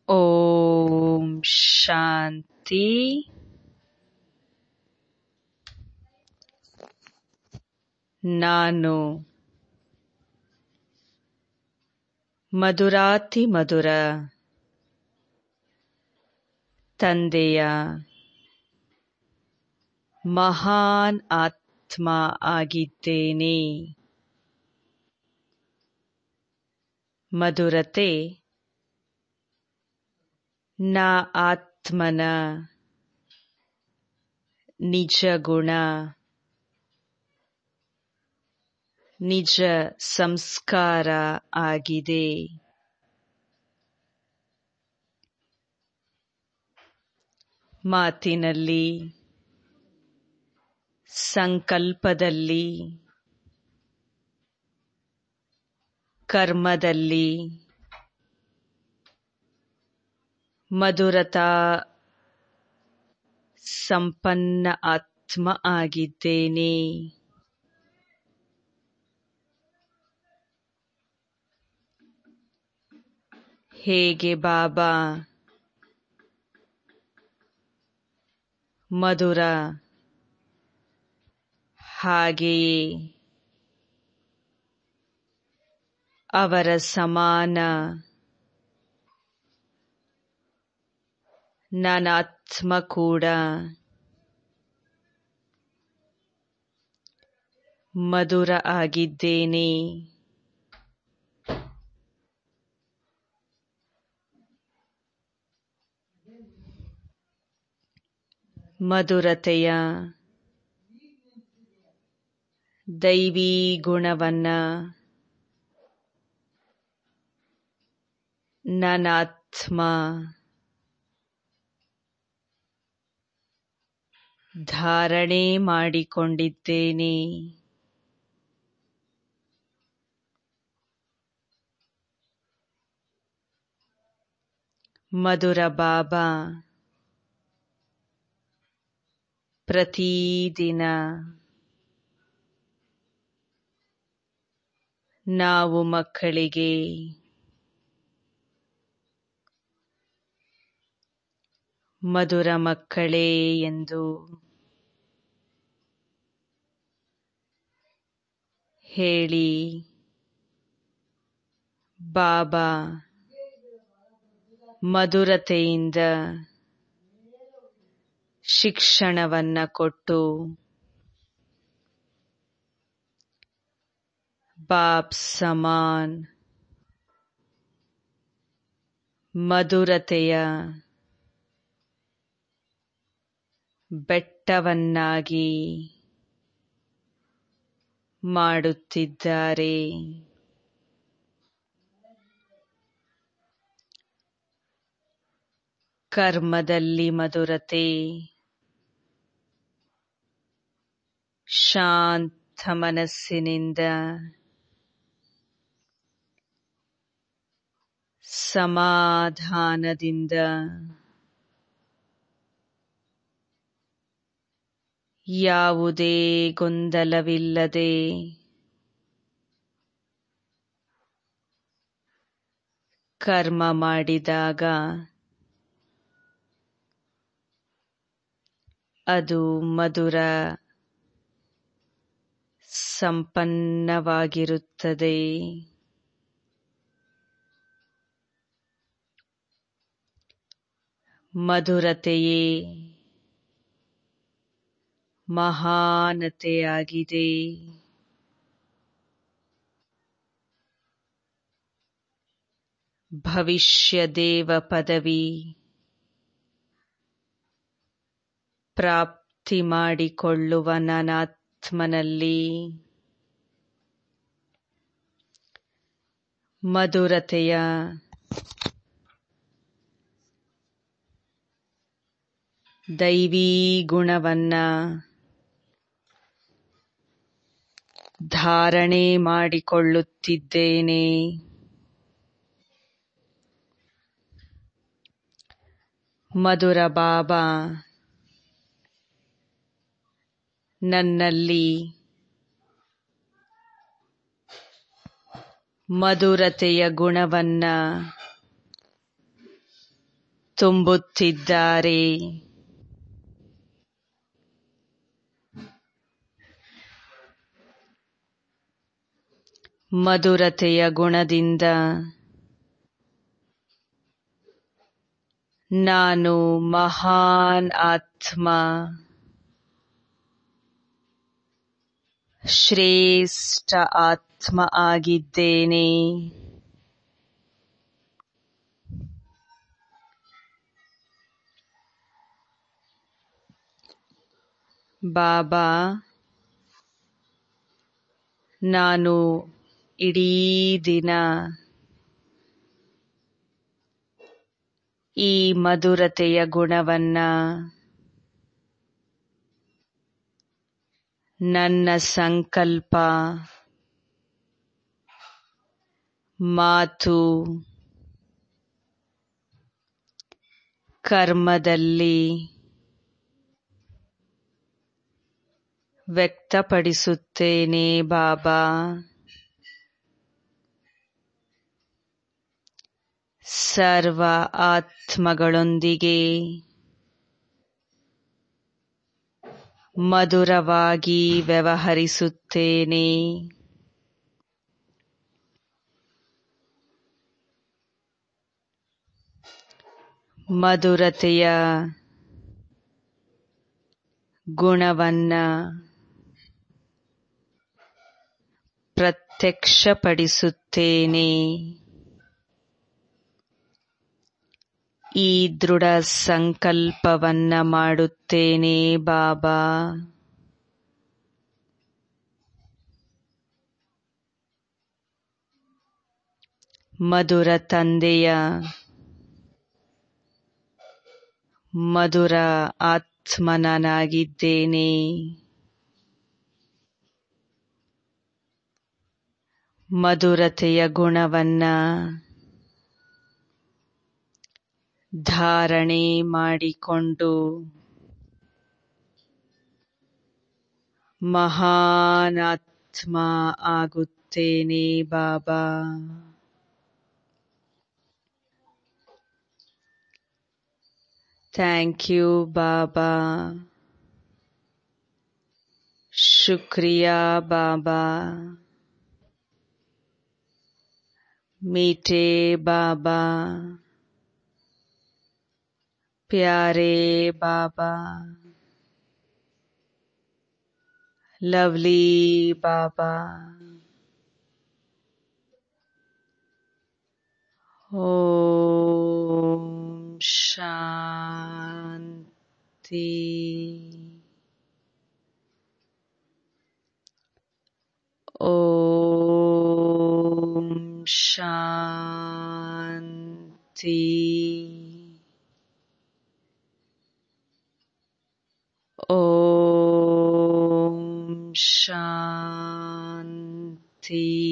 ಓಂ ಶಾಂತಿ ನಾನು ಮಧುರಾತಿ ಮಧುರ ತಂದೆಯ ಮಹಾನ್ ಆತ್ಮ ಆಗಿದ್ದೇನೆ ಮಧುರತೆ ನಾ ಆತ್ಮನ ನಿಜ ಗುಣ ನಿಜ ಸಂಸ್ಕಾರ ಆಗಿದೆ ಮಾತಿನಲ್ಲಿ ಸಂಕಲ್ಪದಲ್ಲಿ ಕರ್ಮದಲ್ಲಿ ಮಧುರತಾ ಸಂಪನ್ನ ಆತ್ಮ ಆಗಿದ್ದೇನೆ ಹೇಗೆ ಬಾಬಾ ಮಧುರ ಹಾಗೆಯೇ ಅವರ ಸಮಾನ ನನಾತ್ಮ ಕೂಡ ಮಧುರ ಆಗಿದ್ದೇನೆ ಮಧುರತೆಯ ದೈವಿ ಗುಣವನ್ನ ನನಾತ್ಮ ಧಾರಣೆ ಮಾಡಿಕೊಂಡಿದ್ದೇನೆ ಮಧುರ ಬಾಬಾ ಪ್ರತಿದಿನ ನಾವು ಮಕ್ಕಳಿಗೆ ಮಧುರ ಮಕ್ಕಳೇ ಎಂದು ಹೇಳಿ ಬಾಬಾ ಮಧುರತೆಯಿಂದ ಶಿಕ್ಷಣವನ್ನ ಕೊಟ್ಟು ಬಾಪ್ ಸಮಾನ್ ಮಧುರತೆಯ ಬೆಟ್ಟವನ್ನಾಗಿ ಮಾಡುತ್ತಿದ್ದಾರೆ ಕರ್ಮದಲ್ಲಿ ಮಧುರತೆ ಶಾಂತ ಮನಸ್ಸಿನಿಂದ ಸಮಾಧಾನದಿಂದ ಯಾವುದೇ ಗೊಂದಲವಿಲ್ಲದೆ ಕರ್ಮ ಮಾಡಿದಾಗ ಅದು ಮಧುರ ಸಂಪನ್ನವಾಗಿರುತ್ತದೆ ಮಧುರತೆಯೇ ಮಹಾನತೆಯಾಗಿದೆ ಭವಿಷ್ಯ ದೇವ ಪದವಿ ಪ್ರಾಪ್ತಿ ಮಾಡಿಕೊಳ್ಳುವ ನನಾತ್ಮನಲ್ಲಿ ಮಧುರತೆಯ ದೈವೀ ಗುಣವನ್ನ ಧಾರಣೆ ಮಾಡಿಕೊಳ್ಳುತ್ತಿದ್ದೇನೆ ಮಧುರ ಬಾಬಾ ನನ್ನಲ್ಲಿ ಮಧುರತೆಯ ಗುಣವನ್ನ ತುಂಬುತ್ತಿದ್ದಾರೆ ಮಧುರತೆಯ ಗುಣದಿಂದ ನಾನು ಮಹಾನ್ ಆತ್ಮ ಶ್ರೇಷ್ಠ ಆತ್ಮ ಆಗಿದ್ದೇನೆ ಬಾಬಾ ನಾನು ಇಡೀ ದಿನ ಈ ಮಧುರತೆಯ ಗುಣವನ್ನ ನನ್ನ ಸಂಕಲ್ಪ ಮಾತು ಕರ್ಮದಲ್ಲಿ ವ್ಯಕ್ತಪಡಿಸುತ್ತೇನೆ ಬಾಬಾ ಸರ್ವ ಆತ್ಮಗಳೊಂದಿಗೆ ಮಧುರವಾಗಿ ವ್ಯವಹರಿಸುತ್ತೇನೆ ಮಧುರತೆಯ ಗುಣವನ್ನ ಪ್ರತ್ಯಕ್ಷಪಡಿಸುತ್ತೇನೆ ಈ ದೃಢ ಸಂಕಲ್ಪವನ್ನ ಮಾಡುತ್ತೇನೆ ಬಾಬಾ ಮಧುರ ತಂದೆಯ ಮಧುರ ಆತ್ಮನಾಗಿದ್ದೇನೆ ಮಧುರತೆಯ ಗುಣವನ್ನ ಧಾರಣೆ ಮಾಡಿಕೊಂಡು ಮಹಾನಾತ್ಮ ಆಗುತ್ತೇನೆ ಬಾಬಾ ಥ್ಯಾಂಕ್ ಯು ಬಾಬಾ ಶುಕ್ರಿಯಾ ಬಾಬಾ मीठे बाबा प्यारे बाबा लवली बाबा ओम शांति ओम शांति ओम शांति